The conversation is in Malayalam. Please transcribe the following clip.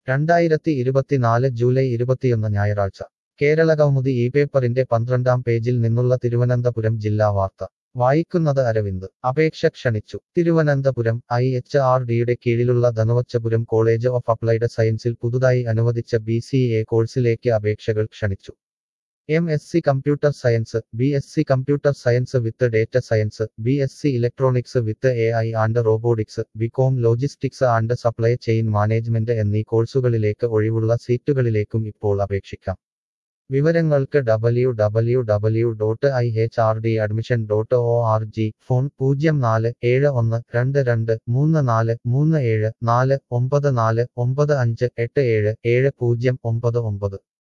രണ്ടായിരത്തി ഇരുപത്തിനാല് ജൂലൈ ഇരുപത്തിയൊന്ന് ഞായറാഴ്ച കേരള കൗമുദി ഈ പേപ്പറിന്റെ പന്ത്രണ്ടാം പേജിൽ നിന്നുള്ള തിരുവനന്തപുരം ജില്ലാ വാർത്ത വായിക്കുന്നത് അരവിന്ദ് അപേക്ഷ ക്ഷണിച്ചു തിരുവനന്തപുരം ഐ എച്ച് ആർ ഡിയുടെ കീഴിലുള്ള ധനുവച്ചപുരം കോളേജ് ഓഫ് അപ്ലൈഡ് സയൻസിൽ പുതുതായി അനുവദിച്ച ബി സി എ കോഴ്സിലേക്ക് അപേക്ഷകൾ ക്ഷണിച്ചു M S C computer science B S C computer science with data science B S C electronics with A I and robotics B com logistics and supply chain management എന്നീ കോഴ്സുകളിലേക്ക് ഒഴിവുള്ള സീറ്റുകളിലേക്കും ഇപ്പോൾ അപേക്ഷിക്കാം വിവരങ്ങൾക്ക് W W W dot I H R D admission dot O R G phone പൂജ്യം നാല് ഏഴ് ഒന്ന് രണ്ട് രണ്ട് മൂന്ന് നാല് മൂന്ന് ഏഴ് നാല് ഒമ്പത് നാല് ഒമ്പത് അഞ്ച് എട്ട് ഏഴ് ഏഴ് പൂജ്യം ഒമ്പത് ഒമ്പത്